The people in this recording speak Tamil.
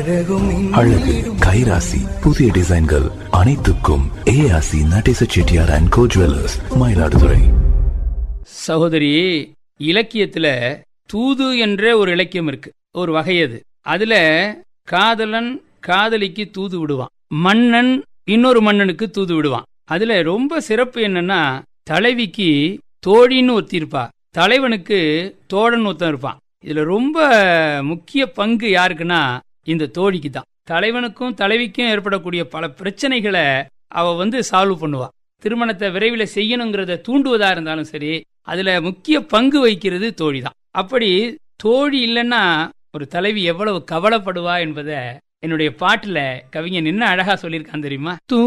அழகு கைராசி புதிய டிசைன்கள் அனைத்துக்கும் A R C Natesa Chettiar and co jewellers Mayiladuthurai சகோதரி இலக்கியத்துல தூது என்ற ஒரு இலக்கியம் இருக்கு ஒரு வகை அது அதுல காதலன் காதலிக்கு தூது விடுவான் மன்னன் இன்னொரு மன்னனுக்கு தூது விடுவான் அதுல ரொம்ப சிறப்பு என்னன்னா தலைவிக்கு தோழின்னு ஒருத்தி இருப்பா தலைவனுக்கு தோழன் ஒருத்தன் இருப்பான் இதுல ரொம்ப முக்கிய பங்கு யாருக்குன்னா இந்த தோழிக்கு தான் தலைவனுக்கும் தலைவிக்கும் ஏற்படக்கூடிய பல பிரச்சனைகளை அவ வந்து சால்வ் பண்ணுவா திருமணத்தை விரைவில் செய்யணுங்கிறத தூண்டுவதா இருந்தாலும் சரி அதுல முக்கிய பங்கு வகிக்கிறது தோழி தான் அப்படி தோழி இல்லைன்னா ஒரு தலைவி எவ்வளவு கவலைப்படுவா என்பதை என்னுடைய பாட்டுல கவிஞன் என்ன அழகா சொல்லியிருக்கான் தெரியுமா